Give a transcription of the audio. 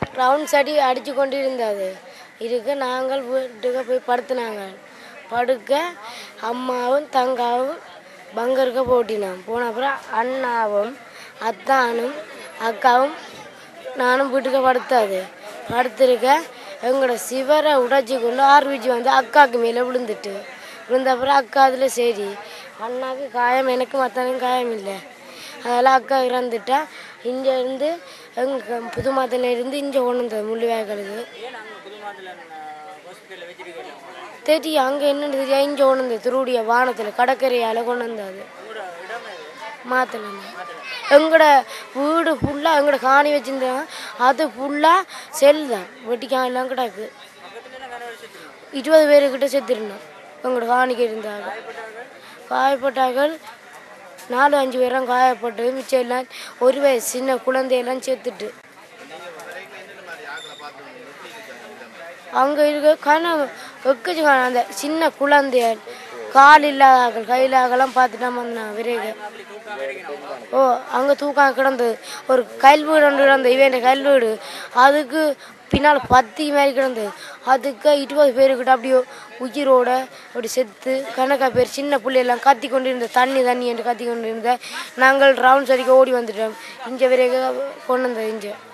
rounds அடி அடித்து கொண்டு இருந்தது இருக்க நாங்கள் வீட்டுக்கு போய் படுத்துனாங்க படுக்க அம்மாவும் தங்காவும் பங்கருக்க போட்டினோம் போன அப்புறம் அண்ணாவும் அத்தானும் அக்காவும் நானும் வீட்டுக்கு படுத்தாது படுத்திருக்க எங்களோட சிவரை உடைச்சி கொண்டு ஆர்விஜி வந்து அக்காவுக்கு மேலே விழுந்துட்டு விழுந்த அப்புறம் அக்கா அதில் சரி அண்ணாவுக்கு காயம் எனக்கு மற்றவனுக்கு காயம் இல்லை அதெல்லாம் அக்கா இறந்துட்டா இங்கே இருந்து எங்கள் புது மாத்தில இருந்து இங்கே கொண்டு வந்தது முள்ளிவாய்க்காலுக்கு ஏன் அங்கே புது மாதத்தில் ஹாஸ்பிட்டலில் வச்சிருக்கீங்க தெரியும் அங்கே என்னன்னு தெரியும் இங்கே கொண்டு வந்தது திருவுடைய வானத்தில் கடற்கரையால் கொண்டு வந்தது உங்களோட இடம் எது மாத்தல எங்களோட வீடு ஃபுல்லாக எங்களோட காணி வச்சுருந்தாங்க அது ஃபுல்லாக செல் தான் வெட்டிக்காயெல்லாம் கிடக்கு பக்கத்துல எல்லாம் வேற ஒரு செத்து இருபது பேருக்கிட்ட செத்துருந்தோம் எங்களோட காணிக்கு இருந்தாங்க காயப்பட்டார்கள் நாலு அஞ்சு பேரும் காயப்பட்டு மிச்சம் எல்லாம் ஒரு வயசு சின்ன குழந்தையெல்லாம் செத்துட்டு அங்கே இருக்க கனவு வெக்கச்சு காணும் அந்த சின்ன குழந்தைகள் கால் இல்லாதாக்கள் கையிலாகலாம் பார்த்துட்டா வந்தான் விரைக ஓ அங்கே தூக்கம் கிடந்தது ஒரு கல் வீடு ஒன்று கிடந்தது இவன் கல் வீடு அதுக்கு பின்னால் பத்தி மாதிரி கிடந்தது அதுக்கு இருபது பேருக்கிட்ட அப்படியே உயிரோட அப்படி செத்து கணக்கா பேர் சின்ன பிள்ளையெல்லாம் கத்தி கொண்டு இருந்த தண்ணி தண்ணி என்று கத்தி கொண்டு இருந்த நாங்கள் ரவுண்ட்ஸ் அடிக்க ஓடி வந்துட்டோம் இங்கே விரைக கொண்டு வந்தது இங்கே